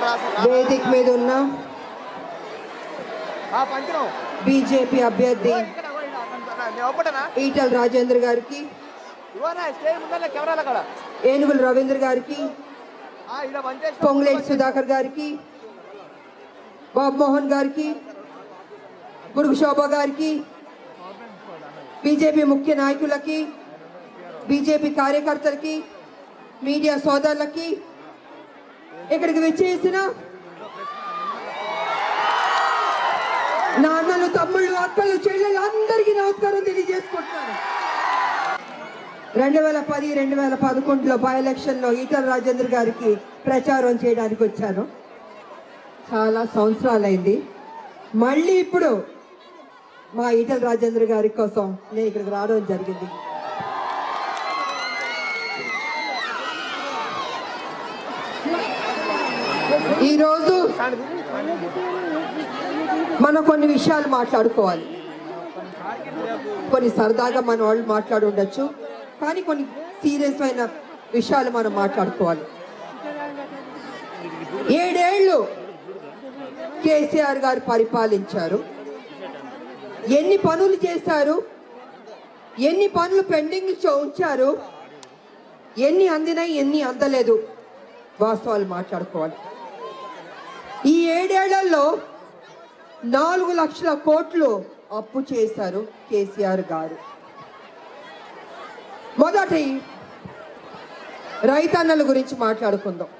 వేదిక మీద ఉన్న పంచడం బీజేపీ అభ్యర్థి ఇక్కడ నేను ఒప్పటనా ఈటల రాజేంద్ర గారికి ఇవ్వనా స్టేజ్ ముందర కెమెరాలు అక్కడ ఏనుగుల రవీంద్ర గారికి ఇలా పంచేసి పొంగులేటి సుధాకర్ గారికి బాబు మోహన్ గారికి గుడుగు శోభ గారికి బీజేపీ ముఖ్య నాయకులకి బీజేపీ కార్యకర్తలకి మీడియా సోదరులకి ఇక్కడికి విచ్చేసిన నాన్నలు తమ్ముళ్ళు అక్కలు చెల్లెలు అందరికీ నమస్కారం తెలియజేసుకుంటున్నాను రెండు వేల పది రెండు వేల పదకొండులో బై ఎలక్షన్లో ఈటల రాజేంద్ర గారికి ప్రచారం చేయడానికి వచ్చాను చాలా సంవత్సరాలైంది మళ్ళీ ఇప్పుడు మా ఈటల రాజేంద్ర గారి కోసం నేను ఇక్కడికి రావడం జరిగింది ఈరోజు మనం కొన్ని విషయాలు మాట్లాడుకోవాలి కొన్ని సరదాగా మన వాళ్ళు మాట్లాడి ఉండొచ్చు కానీ కొన్ని సీరియస్ అయిన విషయాలు మనం మాట్లాడుకోవాలి ఏడేళ్ళు కేసీఆర్ గారు పరిపాలించారు ఎన్ని పనులు చేశారు ఎన్ని పనులు పెండింగ్ ఉంచారు ఎన్ని అందినాయి ఎన్ని అందలేదు వాస్తవాలు మాట్లాడుకోవాలి ఈ ఏడేళ్లలో నాలుగు లక్షల కోట్లు అప్పు చేశారు కేసీఆర్ గారు మొదటి రైతన్నల గురించి మాట్లాడుకుందాం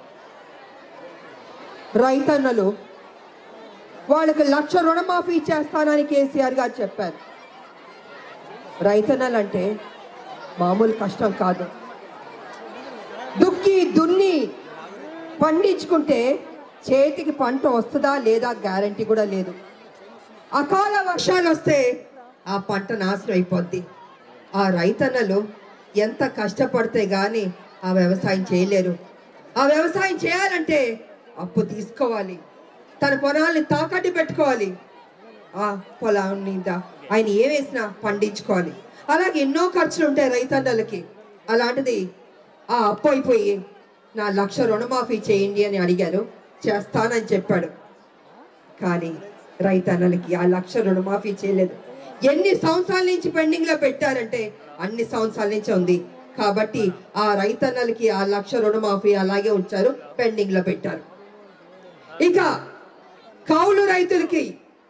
రైతన్నలు వాళ్ళకి లక్ష రుణమాఫీ చేస్తానని కేసీఆర్ గారు చెప్పారు రైతన్నలు అంటే మామూలు కష్టం కాదు దుక్కి దున్ని పండించుకుంటే చేతికి పంట వస్తుందా లేదా గ్యారంటీ కూడా లేదు అకాల వర్షాలు వస్తే ఆ పంట నాశనం అయిపోద్ది ఆ రైతన్నలు ఎంత కష్టపడితే గాని ఆ వ్యవసాయం చేయలేరు ఆ వ్యవసాయం చేయాలంటే అప్పు తీసుకోవాలి తన పొలాల్ని తాకట్టు పెట్టుకోవాలి ఆ పొలాన్ని దా- ఆయన ఏ వేసినా పండించుకోవాలి అలాగే ఎన్నో ఖర్చులు ఉంటాయి రైతన్నలకి అలాంటిది ఆ అప్పు అయిపోయి నా లక్ష రుణమాఫీ చేయండి అని అడిగారు చేస్తానని చెప్పాడు కానీ రైతన్నలకి ఆ లక్ష రుణమాఫీ చేయలేదు ఎన్ని సంవత్సరాల నుంచి పెండింగ్ లో పెట్టారంటే అన్ని సంవత్సరాల నుంచి ఉంది కాబట్టి ఆ రైతన్నలకి ఆ లక్ష రుణమాఫీ అలాగే ఉంచారు పెండింగ్ లో పెట్టారు ఇక కౌలు రైతులకి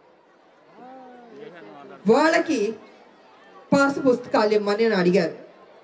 వాళ్ళకి పాస్ పుస్తకాలు ఇమ్మని అని అడిగారు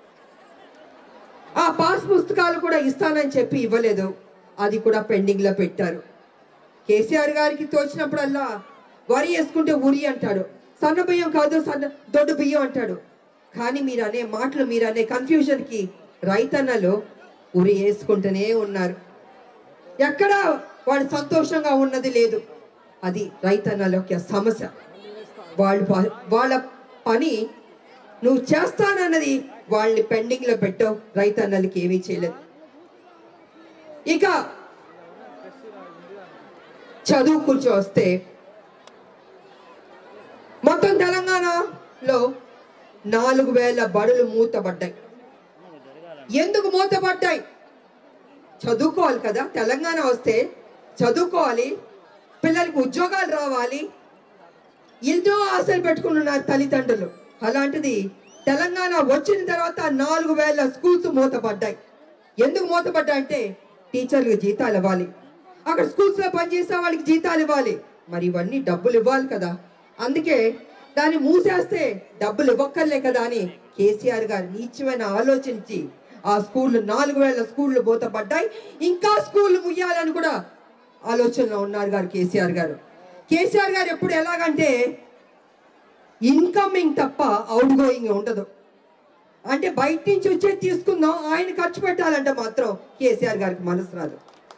ఆ పాస్ పుస్తకాలు కూడా ఇస్తానని చెప్పి ఇవ్వలేదు అది కూడా పెండింగ్ లో పెట్టారు కేసీఆర్ గారికి తోచినప్పుడల్లా వరి వేసుకుంటే ఉరి అంటాడు సన్న బియ్యం కాదు సన్న దొడ్డు బియ్యం అంటాడు కానీ మీరు అనే మాటలు మీరు అనే కన్ఫ్యూజన్ కి రైతన్నలు ఉరి వేసుకుంటూనే ఉన్నారు ఎక్కడా వాళ్ళు సంతోషంగా ఉన్నది లేదు అది రైతన్నల యొక్క సమస్య వాళ్ళు ప- వాళ్ళ పని నువ్వు చేస్తానన్నది వాళ్ళని పెండింగ్ లో పెట్టావు రైతన్నలకి ఏమీ చేయలేదు ఇక చదువు కూర్చో వస్తే మొత్తం తెలంగాణలో నాలుగు వేల బడులు మూతపడ్డాయి ఎందుకు మూతపడ్డాయి చదువుకోవాలి కదా తెలంగాణ వస్తే చదువుకోవాలి పిల్లలకి ఉద్యోగాలు రావాలి ఎంతో ఆశలు పెట్టుకుని ఉన్నారు తల్లిదండ్రులు అలాంటిది తెలంగాణ వచ్చిన తర్వాత నాలుగు వేల స్కూల్స్ మూతపడ్డాయి ఎందుకు మూతపడ్డాయి అంటే టీచర్లకు జీతాలు ఇవ్వాలి అక్కడ స్కూల్స్ లో పనిచేసే వాళ్ళకి జీతాలు ఇవ్వాలి మరి ఇవన్నీ డబ్బులు ఇవ్వాలి కదా అందుకే దాన్ని మూసేస్తే డబ్బులు ఇవ్వక్కర్లే కదా అని కేసీఆర్ గారు నీచమైన ఆలోచించి ఆ స్కూళ్ళు నాలుగు వేల స్కూళ్ళు మూతపడ్డాయి ఇంకా స్కూళ్ళు ముయ్యాలని కూడా ఆలోచనలో ఉన్నారు గారు కేసీఆర్ గారు కేసీఆర్ గారు ఎప్పుడు ఎలాగంటే ఇన్కమింగ్ తప్ప అవుట్ గోయింగ్ ఉండదు అంటే బయట నుంచి వచ్చేది తీసుకుందాం ఆయన ఖర్చు పెట్టాలంటే మాత్రం కేసీఆర్ గారికి మనసు రాదు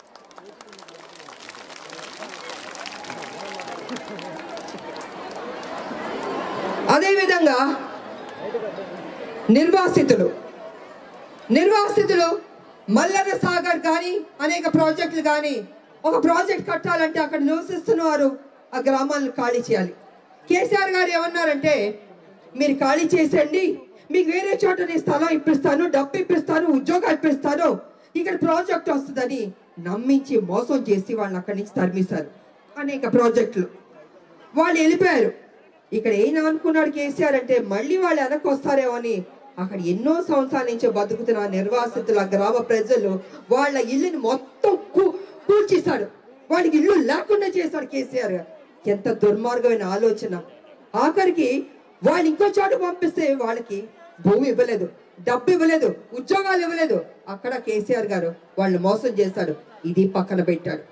అదేవిధంగా నిర్వాసితులు నిర్వాసితులు మల్లన్న సాగర్ కానీ అనేక ప్రాజెక్టులు కానీ ఒక ప్రాజెక్ట్ కట్టాలంటే అక్కడ నివసిస్తున్న వారు ఆ గ్రామాలను ఖాళీ చేయాలి కేసీఆర్ గారు ఏమన్నారంటే మీరు ఖాళీ చేసేయండి మీకు వేరే చోట నేను స్థలం ఇప్పిస్తాను డబ్బు ఇప్పిస్తాను ఉద్యోగం ఇప్పిస్తాను ఇక్కడ ప్రాజెక్ట్ వస్తుందని నమ్మించి మోసం చేసి వాళ్ళని అక్కడి నుంచి తరిమేశారు అనేక ప్రాజెక్టులు వాళ్ళు వెళ్ళిపోయారు ఇక్కడ ఏం అనుకున్నాడు కేసీఆర్ అంటే మళ్ళీ వాళ్ళు వెనక్కి వస్తారేమో అని అక్కడ ఎన్నో సంవత్సరాల నుంచి బతుకుతున్న నిర్వాసితుల గ్రామ ప్రజలు వాళ్ళ ఇల్లుని మొత్తం కూ- కూల్చేశాడు వాళ్ళకి ఇల్లు లేకుండా చేశాడు కేసీఆర్ ఎంత దుర్మార్గమైన ఆలోచన ఆఖరికి వాళ్ళు ఇంకో చోట పంపిస్తే వాళ్ళకి భూమి ఇవ్వలేదు డబ్బు ఇవ్వలేదు ఉద్యోగాలు ఇవ్వలేదు అక్కడ కేసీఆర్ గారు వాళ్ళు మోసం చేశాడు ఇది పక్కన పెట్టాడు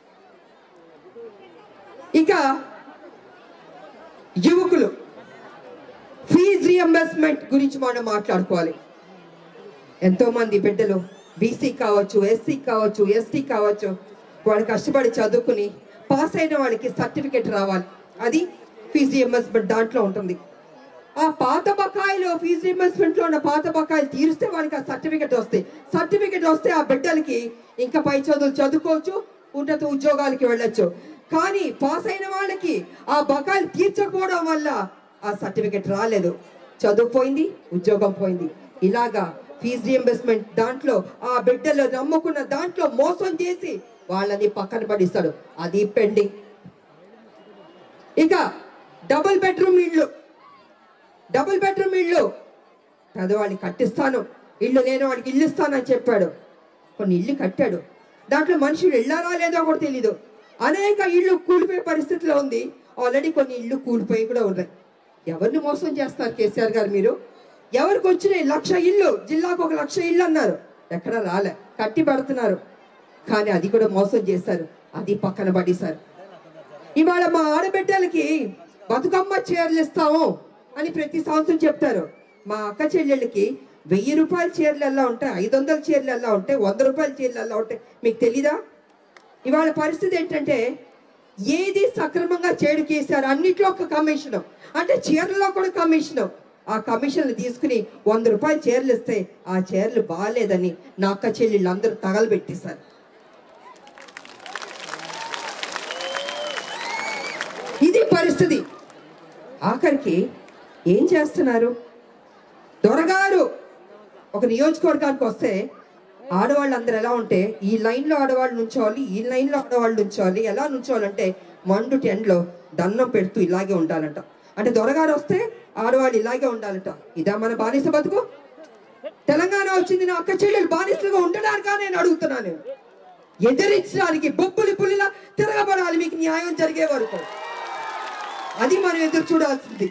ఇక యువకులు ఫీజ్ రియంబర్స్మెంట్ గురించి మనం మాట్లాడుకోవాలి ఎంతో మంది బిడ్డలు బీసీ కావచ్చు ఎస్సీ కావచ్చు ఎస్టీ కావచ్చు వాళ్ళు కష్టపడి చదువుకుని పాస్ అయిన వాళ్ళకి సర్టిఫికేట్ రావాలి అది ఫీజు రియంబర్స్మెంట్ దాంట్లో ఉంటుంది ఆ పాత బకాయిలు ఫీజు రియంబర్స్మెంట్ లో ఉన్న పాత బకాయిలు తీరిస్తే వాళ్ళకి ఆ సర్టిఫికేట్ వస్తాయి సర్టిఫికేట్ వస్తే ఆ బిడ్డలకి ఇంకా పై చదువులు చదువుకోవచ్చు ఉన్నత ఉద్యోగాలకి వెళ్ళొచ్చు కానీ పాస్ అయిన వాళ్ళకి ఆ బకాయిలు తీర్చకపోవడం వల్ల ఆ సర్టిఫికేట్ రాలేదు చదువు పోయింది ఉద్యోగం పోయింది ఇలాగా ఫీజు రియంబర్స్మెంట్ దాంట్లో ఆ బిడ్డలు నమ్ముకున్న దాంట్లో మోసం చేసి వాళ్ళని పక్కన పడిస్తాడు అది పెండింగ్ ఇక డబుల్ బెడ్రూమ్ ఇళ్ళు డబుల్ బెడ్రూమ్ ఇళ్ళు పేదవాళ్ళకి కట్టిస్తాను ఇల్లు నేను వాడికి ఇల్లు ఇస్తానని చెప్పాడు కొన్ని ఇల్లు కట్టాడు దాంట్లో మనుషులు వెళ్ళారా లేదో కూడా తెలీదు అనేక ఇళ్ళు కూలిపోయే పరిస్థితిలో ఉంది ఆల్రెడీ కొన్ని ఇళ్ళు కూలిపోయి కూడా ఉన్నాయి ఎవరిని మోసం చేస్తారు కేసీఆర్ గారు మీరు ఎవరికి వచ్చినాయి లక్ష ఇల్లు జిల్లాకు ఒక లక్ష ఇల్లు అన్నారు ఎక్కడ రాలే కట్టి పెడుతున్నారు కానీ అది కూడా మోసం చేశారు అది పక్కన పడేశారు ఇవాళ మా ఆడబిడ్డలకి బతుకమ్మ చీరలు ఇస్తాము అని ప్రతి సంవత్సరం చెప్తారు మా అక్క చెల్లెళ్ళకి వెయ్యి రూపాయల చీరలు ఎలా ఉంటాయి ఐదు వందల చీరలు ఎలా ఉంటాయి వంద రూపాయల చీరలు ఎలా ఉంటాయి మీకు తెలీదా ఇవాళ పరిస్థితి ఏంటంటే ఏది సక్రమంగా చేడు చేశారు అన్నిట్లో ఒక కమిషన్ అంటే చీరల్లో కూడా కమిషన్ ఆ కమిషన్లు తీసుకుని వంద రూపాయల చీరలు ఇస్తే ఆ చీరలు బాగాలేదని నా అక్క చెల్లెళ్ళు అందరూ తగలబెట్టేశారు ఇది పరిస్థితి ఆఖరికి ఏం చేస్తున్నారు దొరగారు ఒక నియోజకవర్గానికి వస్తే ఆడవాళ్ళందరూ ఎలా ఉంటే ఈ లైన్లో ఆడవాళ్ళు నుంచోవాలి ఈ లైన్లో ఆడవాళ్ళు నుంచోవాలి ఎలా నుంచోవాలంటే మండు టెండ్లో దండం పెడుతూ ఇలాగే ఉండాలంట అంటే దొరగారు వస్తే ఆడవాళ్ళు ఇలాగే ఉండాలంట ఇదా మన బానిస బతుకు తెలంగాణ వచ్చింది నా అక్క చెల్లెలు బానిసలుగా ఉండడానికా నేను అడుగుతున్నాను ఎదిరించడానికి బొబ్బులి పులిలా తిరగబడాలి మీకు న్యాయం జరిగే వరకు అది మనం ఎదురు చూడాల్సింది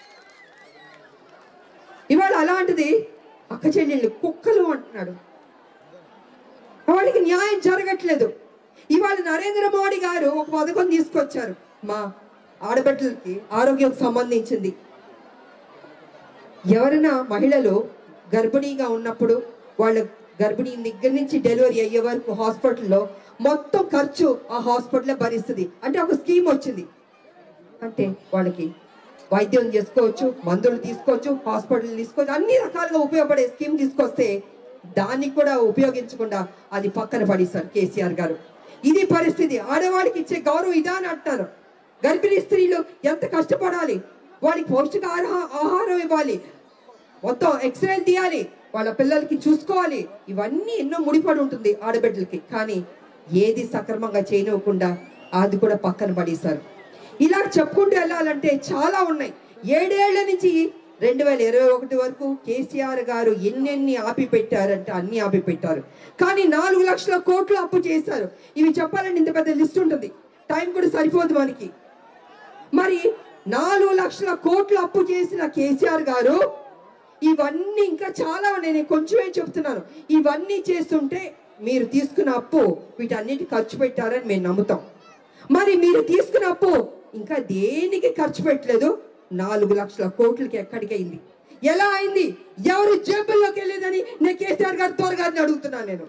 ఇవాళ అలాంటిది అక్క చెల్లెళ్ళు కుక్కలు అంటున్నాడు వాళ్ళకి న్యాయం జరగట్లేదు ఇవాళ నరేంద్ర మోడీ గారు ఒక పథకం తీసుకొచ్చారు మా ఆడబిడ్డలకి ఆరోగ్యం సంబంధించింది ఎవరైనా మహిళలు గర్భిణీగా ఉన్నప్పుడు వాళ్ళ గర్భిణీ దగ్గర నుంచి డెలివరీ అయ్యే వరకు హాస్పిటల్లో మొత్తం ఖర్చు ఆ హాస్పిటల్ భరిస్తుంది అంటే ఒక స్కీమ్ వచ్చింది అంటే వాళ్ళకి వైద్యం చేసుకోవచ్చు మందులు తీసుకోవచ్చు హాస్పిటల్ తీసుకోవచ్చు అన్ని రకాలుగా ఉపయోగపడే స్కీమ్ తీసుకొస్తే దాన్ని కూడా ఉపయోగించకుండా అది పక్కన పడేశారు కేసీఆర్ గారు ఇది పరిస్థితి ఆడవాళ్ళకి ఇచ్చే గౌరవం ఇదా అని అంటారు గర్భిణీ స్త్రీలు ఎంత కష్టపడాలి వాళ్ళకి పౌష్టికాహార ఆహారం ఇవ్వాలి మొత్తం ఎక్స్రేలు తీయాలి వాళ్ళ పిల్లలకి చూసుకోవాలి ఇవన్నీ ఎన్నో ముడిపడి ఉంటుంది ఆడబిడ్డలకి కానీ ఏది సక్రమంగా చేయనివ్వకుండా అది కూడా పక్కన పడేశారు ఇలా చెప్పుకుంటూ వెళ్ళాలంటే చాలా ఉన్నాయి ఏడేళ్ల నుంచి రెండు వేల ఇరవై ఒకటి వరకు కేసీఆర్ గారు ఎన్నెన్ని ఆపి పెట్టారంటే అన్ని ఆపి పెట్టారు కానీ నాలుగు లక్షల కోట్లు అప్పు చేశారు ఇవి చెప్పాలంటే ఇంత పెద్ద లిస్ట్ ఉంటుంది టైం కూడా సరిపోదు మనకి మరి నాలుగు లక్షల కోట్లు అప్పు చేసిన కేసీఆర్ గారు ఇవన్నీ ఇంకా చాలా ఉన్నాయి నేను కొంచెమే చెప్తున్నాను ఇవన్నీ చేస్తుంటే మీరు తీసుకున్న అప్పు వీటన్నిటి ఖర్చు పెట్టారని మేము నమ్ముతాం మరి మీరు తీసుకున్న అప్పు ఇంకా దేనికి ఖర్చు పెట్టలేదు నాలుగు లక్షల కోట్లకి ఎక్కడికి అయింది ఎలా అయింది ఎవరు జేబుల్లోకి వెళ్ళేదని నేను కేసీఆర్ గారు త్వరగారిని అడుగుతున్నాను నేను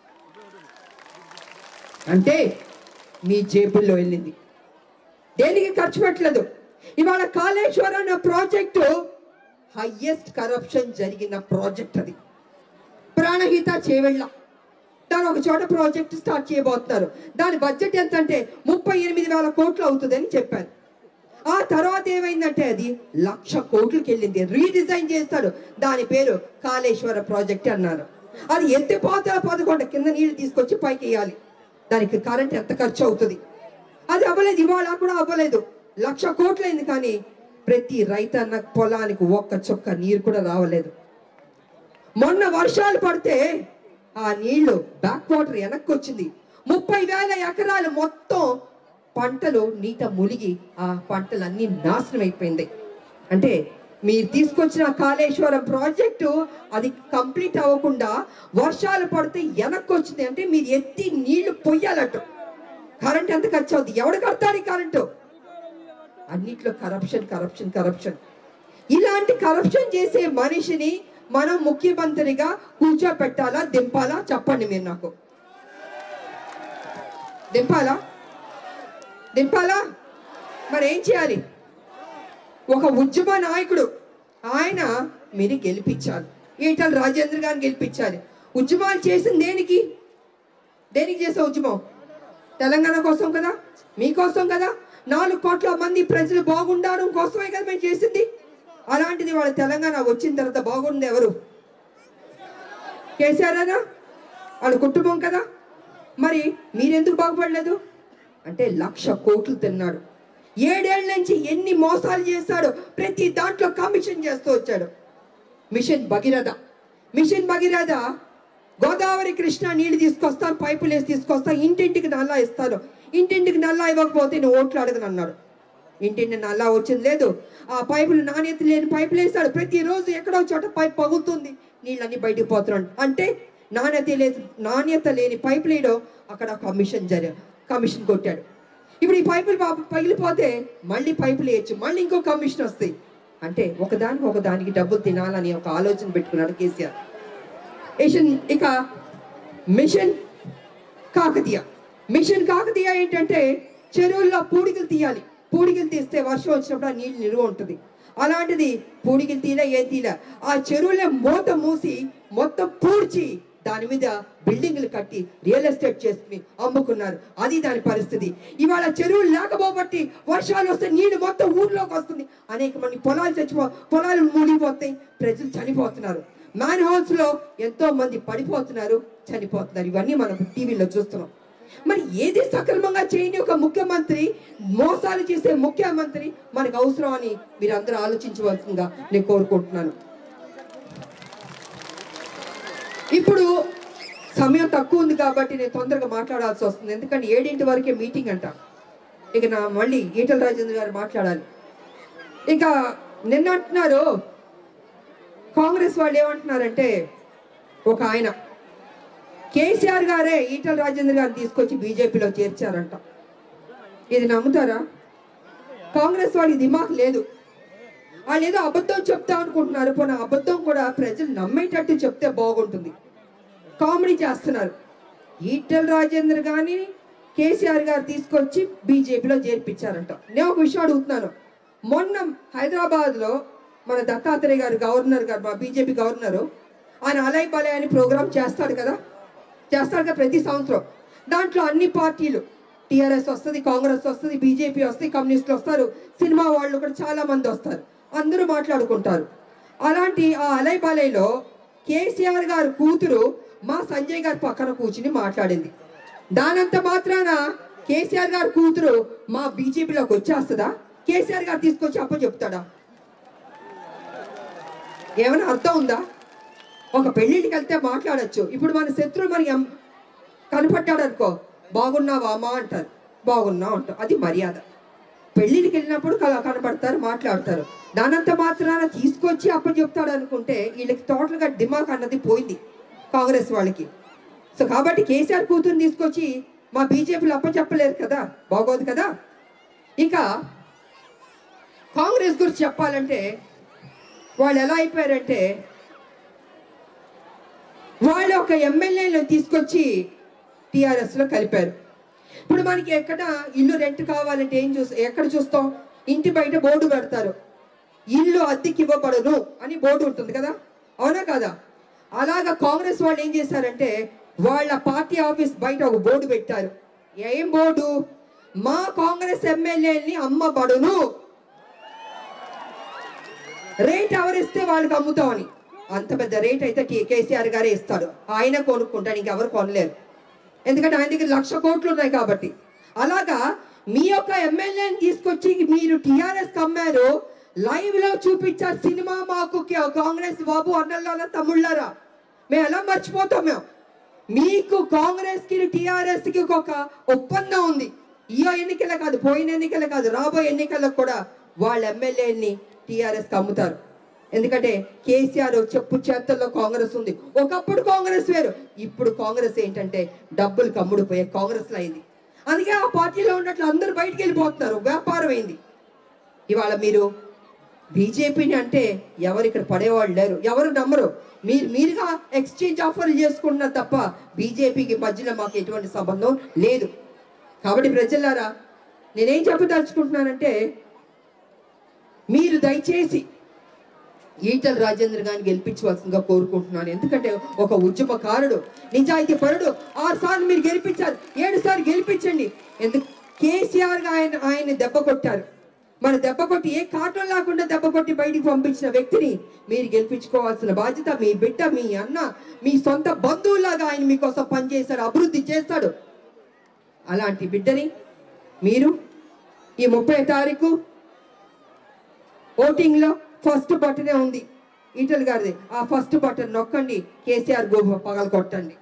అంటే మీ జేబుల్లో వెళ్ళింది దేనికి ఖర్చు పెట్టలేదు ఇవాళ కాళేశ్వరం అన్న ప్రాజెక్టు హయ్యెస్ట్ కరప్షన్ జరిగిన ప్రాజెక్ట్ అది ప్రాణహిత చేవెళ్ళ దాని ఒక చోట ప్రాజెక్ట్ స్టార్ట్ చేయబోతున్నారు దాని బడ్జెట్ ఎంత అంటే ముప్పై ఎనిమిది వేల కోట్లు అవుతుందని చెప్పారు ఆ తర్వాత ఏమైందంటే అది లక్ష కోట్లకి వెళ్ళింది రీడిజైన్ చేస్తారు దాని పేరు కాళేశ్వర ప్రాజెక్ట్ అన్నారు అది ఎత్తిపోతల పదకొండ కింద నీళ్లు తీసుకొచ్చి పైకి వేయాలి దానికి కరెంట్ ఎంత ఖర్చు అవుతుంది అది అవ్వలేదు ఇవాళ కూడా అవ్వలేదు లక్ష కోట్లయింది కానీ ప్రతి రైతన్న పొలానికి ఒక్క చుక్క నీరు కూడా రావలేదు మొన్న వర్షాలు పడితే ఆ నీళ్లు బ్యాక్ వాటర్ వెనక్కి వచ్చింది ముప్పై వేల ఎకరాలు మొత్తం పంటలు నీట మునిగి ఆ పంటలన్నీ నాశనం అయిపోయింది అంటే మీరు తీసుకొచ్చిన కాళేశ్వరం ప్రాజెక్టు అది కంప్లీట్ అవ్వకుండా వర్షాలు పడితే వెనక్కి వచ్చింది అంటే మీరు ఎత్తి నీళ్లు పొయ్యాలట కరెంట్ ఎంత ఖర్చు అవుతుంది ఎవడు కడతాడు ఈ కరెంటు అన్నిట్లో కరప్షన్ కరప్షన్ కరప్షన్ ఇలాంటి కరప్షన్ చేసే మనిషిని మనం ముఖ్యమంత్రిగా కూర్చోపెట్టాలా దింపాలా చెప్పండి మీరు నాకు దింపాలా దింపాలా మరి ఏం చేయాలి ఒక ఉద్యమ నాయకుడు ఆయన మీరు గెలిపించాలి ఈటల రాజేంద్ర గారిని గెలిపించాలి ఉద్యమాలు చేసింది దేనికి దేనికి చేసే ఉద్యమం తెలంగాణ కోసం కదా మీకోసం కదా నాలుగు కోట్ల మంది ప్రజలు బాగుండడం కోసమే కదా మేము చేసింది అలాంటిది వాళ్ళ తెలంగాణ వచ్చిన తర్వాత బాగుంది ఎవరు కేసీఆర్ వాళ్ళ కుటుంబం కదా మరి మీరెందుకు బాగుపడలేదు అంటే లక్ష కోట్లు తిన్నాడు ఏడేళ్ల నుంచి ఎన్ని మోసాలు చేశాడు ప్రతి దాంట్లో కమిషన్ చేస్తూ వచ్చాడు మిషన్ భగీరథ మిషన్ భగీరథ గోదావరి కృష్ణ నీళ్లు తీసుకొస్తాను పైపులు వేసి తీసుకొస్తాను ఇంటింటికి నల్లా ఇస్తాను ఇంటింటికి నల్లా ఇవ్వకపోతే నువ్వు ఓట్లు అడగను అన్నాడు ఇంటింటి నల్లా వచ్చింది లేదు ఆ పైపులు నాణ్యత లేని పైపులు వేస్తాడు ప్రతిరోజు ఎక్కడో చోట పైప్ పగులుతుంది నీళ్ళన్నీ బయటికి పోతున్నాడు అంటే నాణ్యత లేదు నాణ్యత లేని పైపులు వేయడం అక్కడ కమిషన్ జరి కమిషన్ కొట్టాడు ఇప్పుడు ఈ పైపులు పాప పగిలిపోతే మళ్ళీ పైపులు వేయచ్చు మళ్ళీ ఇంకో కమిషన్ వస్తాయి అంటే ఒకదానికి ఒకదానికి డబ్బులు తినాలని ఒక ఆలోచన పెట్టుకున్నాడు కేసీఆర్ మిషన్ ఇక మిషన్ కాకతీయ మిషన్ కాకతీయ ఏంటంటే చెరువుల్లో పూడికలు తీయాలి పూడికలు తీస్తే వర్షం వచ్చినప్పుడు ఆ నీళ్ళు నిలువ ఉంటుంది అలాంటిది పూడికలు తీలే ఏం తీలే ఆ చెరువులే మూత మూసి మొత్తం పూడ్చి దాని మీద బిల్డింగ్లు కట్టి రియల్ ఎస్టేట్ చేసుకుని అమ్ముకున్నారు అది దాని పరిస్థితి ఇవాళ చెరువులు లేకపోబట్టి వర్షాలు వస్తే నీళ్లు మొత్తం ఊర్లోకి వస్తుంది అనేక మంది పొలాలు చచ్చిపో పొలాలు మునిగిపోతాయి ప్రజలు చనిపోతున్నారు మ్యాన్ హౌస్ లో ఎంతో మంది పడిపోతున్నారు చనిపోతున్నారు ఇవన్నీ మనం టీవీలో చూస్తున్నాం మరి ఏది సక్రమంగా చేయని ఒక ముఖ్యమంత్రి మోసాలు చేసే ముఖ్యమంత్రి మనకు అవసరం అని మీరు అందరూ ఆలోచించవలసిందిగా నేను కోరుకుంటున్నాను ఇప్పుడు సమయం తక్కువ ఉంది కాబట్టి నేను తొందరగా మాట్లాడాల్సి వస్తుంది ఎందుకంటే ఏడింటి వరకే మీటింగ్ అంట ఇక నా మళ్ళీ ఈటల రాజేంద్ర గారు మాట్లాడాలి ఇక నిన్న అంటున్నారు కాంగ్రెస్ వాళ్ళు ఏమంటున్నారంటే ఒక ఆయన కేసీఆర్ గారే ఈటల రాజేంద్ర గారిని తీసుకొచ్చి బీజేపీలో చేర్చారంట ఇది నమ్ముతారా కాంగ్రెస్ వాళ్ళకి దిమాక్ లేదు వాళ్ళు ఏదో అబద్ధం చెప్తా అనుకుంటున్నారు పోనీ ఆ అబద్ధం కూడా ప్రజలు నమ్మేటట్టు చెప్తే బాగుంటుంది కామెడీ చేస్తున్నారు ఈటల రాజేంద్ర గారిని కేసీఆర్ గారు తీసుకొచ్చి బీజేపీలో చేర్పించారంట నేను ఒక విషయం అడుగుతున్నాను మొన్న హైదరాబాద్ లో మన దత్తాత్రేయ గారు గవర్నర్ గారు మా బీజేపీ గవర్నరు ఆయన అలై బలై అని ప్రోగ్రామ్ చేస్తాడు కదా చేస్తాడు కదా ప్రతి సంవత్సరం దాంట్లో అన్ని పార్టీలు టిఆర్ఎస్ వస్తుంది కాంగ్రెస్ వస్తుంది బీజేపీ వస్తుంది కమ్యూనిస్టులు వస్తారు సినిమా వాళ్ళు కూడా చాలా మంది వస్తారు అందరూ మాట్లాడుకుంటారు అలాంటి ఆ అలై బలైలో కేసీఆర్ గారు కూతురు మా సంజయ్ గారి పక్కన కూర్చుని మాట్లాడింది దానంత మాత్రాన కేసీఆర్ గారి కూతురు మా బీజేపీలోకి వచ్చేస్తుందా కేసీఆర్ గారు తీసుకొచ్చి అప్ప చెప్తాడా ఏమైనా అర్థం ఉందా ఒక పెళ్ళిళ్ళకి వెళ్తే మాట్లాడొచ్చు ఇప్పుడు మన శత్రువు మనకి ఎం- కనపడ్డాడు అనుకో బాగున్నావా అమ్మా అంటారు బాగున్నావు అంటారు అది మర్యాద పెళ్ళిళ్ళకి వెళ్ళినప్పుడు కల- కనపడతారు మాట్లాడతారు దానంత మాత్రాన తీసుకొచ్చి అప్ప చెప్తాడు అనుకుంటే వీళ్ళకి టోటల్గా డిమాక్ అన్నది పోయింది కాంగ్రెస్ వాళ్ళకి సో కాబట్టి కేసీఆర్ కూతురుని తీసుకొచ్చి మా బీజేపీలో అప్ప చెప్పలేరు కదా బాగోదు కదా ఇక కాంగ్రెస్ గురించి చెప్పాలంటే వాళ్ళు ఎలా అయిపోయారంటే వాళ్ళు ఒక ఎమ్మెల్యేలను తీసుకొచ్చి టిఆర్ఎస్ లో కలిపారు ఇప్పుడు మనకి ఎక్కడ ఇల్లు రెంట్ కావాలంటే ఏం చూస్తా ఎక్కడ చూస్తాం ఇంటి బయట బోర్డు పెడతారు ఇల్లు అద్దెకి ఇవ్వబడను అని బోర్డు ఉంటుంది కదా అవునా కదా అలాగా కాంగ్రెస్ వాళ్ళు ఏం చేశారంటే వాళ్ళ పార్టీ ఆఫీస్ బయట ఒక బోర్డు పెట్టారు ఏం బోర్డు మా కాంగ్రెస్ ఎమ్మెల్యేని అమ్మబడును రేట్ ఎవరిస్తే వాళ్ళకి అమ్ముతామని అంత పెద్ద రేట్ అయితే టీ- కేసీఆర్ గారే ఇస్తాడు ఆయన కొనుక్కుంటాడు ఇంకెవరు కొనలేరు ఎందుకంటే ఆయన దగ్గర లక్ష కోట్లు ఉన్నాయి కాబట్టి అలాగా మీ యొక్క ఎమ్మెల్యేని తీసుకొచ్చి మీరు టిఆర్ఎస్ కమ్మారు లైవ్ లో చూపించారు సినిమా మాకు కే- కాంగ్రెస్ బాబు అన్నల్లారా తమ్ముళ్ళారా మేము ఎలా మర్చిపోతాం మేము మీకు కాంగ్రెస్ కి టిఆర్ఎస్ కి ఒక ఒప్పందం ఉంది ఈ ఎన్నికల కాదు పోయిన ఎన్నికల కాదు రాబోయే ఎన్నికలకు కూడా వాళ్ళ ఎమ్మెల్యేని టిఆర్ఎస్ కి అమ్ముతారు ఎందుకంటే కేసీఆర్ చెప్పు చేతల్లో కాంగ్రెస్ ఉంది ఒకప్పుడు కాంగ్రెస్ వేరు ఇప్పుడు కాంగ్రెస్ ఏంటంటే డబ్బులు కమ్ముడు పోయే కాంగ్రెస్ అయింది అందుకే ఆ పార్టీలో ఉన్నట్లు అందరూ బయటికి వెళ్ళిపోతున్నారు వ్యాపారం అయింది ఇవాళ మీరు బీజేపీని అంటే ఎవరు ఇక్కడ పడేవాళ్ళు లేరు ఎవరు నమ్మరు మీరు మీరుగా ఎక్స్చేంజ్ ఆఫర్లు చేసుకుంటున్నారు తప్ప బీజేపీకి మధ్యలో మాకు ఎటువంటి సంబంధం లేదు కాబట్టి ప్రజలారా నేనేం చెప్పదలుచుకుంటున్నానంటే మీరు దయచేసి ఈటల రాజేంద్ర గారిని గెలిపించవలసిందిగా కోరుకుంటున్నాను ఎందుకంటే ఒక ఉద్యమకారుడు నిజాయితీ పరుడు ఆరు సార్లు మీరు గెలిపించారు ఏడు సార్లు గెలిపించండి ఎందుకు కేసీఆర్ గా ఆయన ఆయన దెబ్బ కొట్టారు మన దెబ్బ కొట్టి ఏ కాటం లేకుండా దెబ్బ కొట్టి బయటికి పంపించిన వ్యక్తిని మీరు గెలిపించుకోవాల్సిన బాధ్యత మీ బిడ్డ మీ అన్న మీ సొంత బంధువులాగా ఆయన మీకోసం పనిచేస్తాడు అభివృద్ధి చేస్తాడు అలాంటి బిడ్డని మీరు ఈ ముప్పై తారీఖు ఓటింగ్ లో ఫస్ట్ బటనే ఉంది ఈటల్ గారిది ఆ ఫస్ట్ బటన్ నొక్కండి కేసీఆర్ గోపు పగల కొట్టండి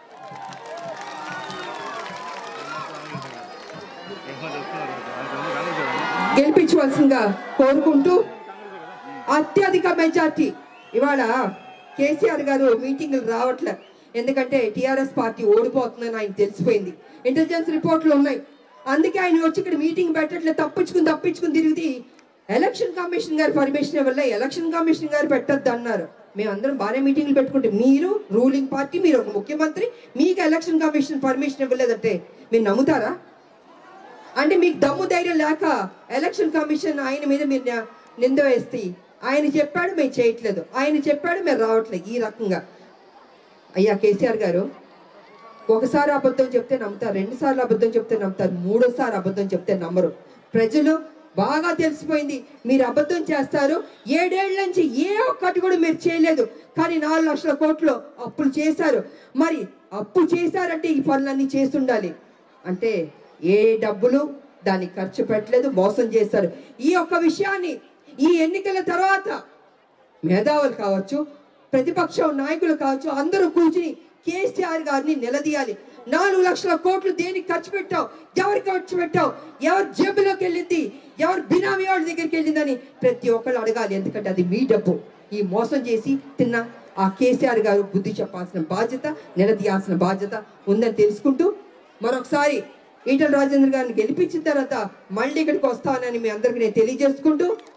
గెలిపించవలసిందిగా కోరుకుంటూ అత్యధిక మెజార్టీ ఇవాళ కేసీఆర్ గారు మీటింగ్లు రావట్లే ఎందుకంటే టిఆర్ఎస్ పార్టీ ఓడిపోతుందని ఆయన తెలిసిపోయింది ఇంటెలిజెన్స్ రిపోర్ట్లు ఉన్నాయి అందుకే ఆయన వచ్చి ఇక్కడ మీటింగ్ పెట్టట్లే తప్పించుకుని తప్పించుకుని తిరిగి ఎలక్షన్ కమిషన్ గారి పర్మిషన్ వల్ల ఎలక్షన్ కమిషన్ గారు పెట్టద్దు అన్నారు మేమందరం బాగానే మీటింగ్లు పెట్టుకుంటే మీరు రూలింగ్ పార్టీ మీరు ఒక ముఖ్యమంత్రి మీకు ఎలక్షన్ కమిషన్ పర్మిషన్ ఇవ్వలేదంటే మీరు నమ్ముతారా అంటే మీకు దమ్ము ధైర్యం లేక ఎలక్షన్ కమిషన్ ఆయన మీద మీరు న- నింద వేస్తే ఆయన చెప్పాడు మేము చేయట్లేదు ఆయన చెప్పాడు మేము రావట్లేదు ఈ రకంగా అయ్యా కేసీఆర్ గారు ఒకసారి అబద్ధం చెప్తే నమ్ముతారు రెండు సార్లు అబద్ధం చెప్తే నమ్ముతారు మూడోసారి అబద్ధం చెప్తే నమ్మరు ప్రజలు బాగా తెలిసిపోయింది మీరు అబద్ధం చేస్తారు ఏడేళ్ల నుంచి ఏ ఒక్కటి కూడా మీరు చేయలేదు కానీ నాలుగు లక్షల కోట్లు అప్పులు చేశారు మరి అప్పు చేశారంటే ఈ పనులన్నీ చేస్తుండాలి అంటే ఏ డబ్బులు దానికి ఖర్చు పెట్టలేదు మోసం చేశారు ఈ యొక్క విషయాన్ని ఈ ఎన్నికల తర్వాత మేధావులు కావచ్చు ప్రతిపక్ష నాయకులు కావచ్చు అందరూ కూర్చుని కేసీఆర్ గారిని నిలదీయాలి నాలుగు లక్షల కోట్లు దేనికి ఖర్చు పెట్టావు ఎవరికి ఖర్చు పెట్టావు ఎవరి జేబులోకి వెళ్ళింది ఎవరు బినామీ వాళ్ళ దగ్గరికి వెళ్ళిందని ప్రతి ఒక్కళ్ళు అడగాలి ఎందుకంటే అది మీ డబ్బు ఈ మోసం చేసి తిన్న ఆ కేసీఆర్ గారు బుద్ధి చెప్పాల్సిన బాధ్యత నిలదీయాల్సిన బాధ్యత ఉందని తెలుసుకుంటూ మరొకసారి ఈటల రాజేంద్ర గారిని గెలిపించిన తర్వాత మళ్ళీ ఇక్కడికి వస్తానని మీ అందరికి నేను తెలియజేసుకుంటూ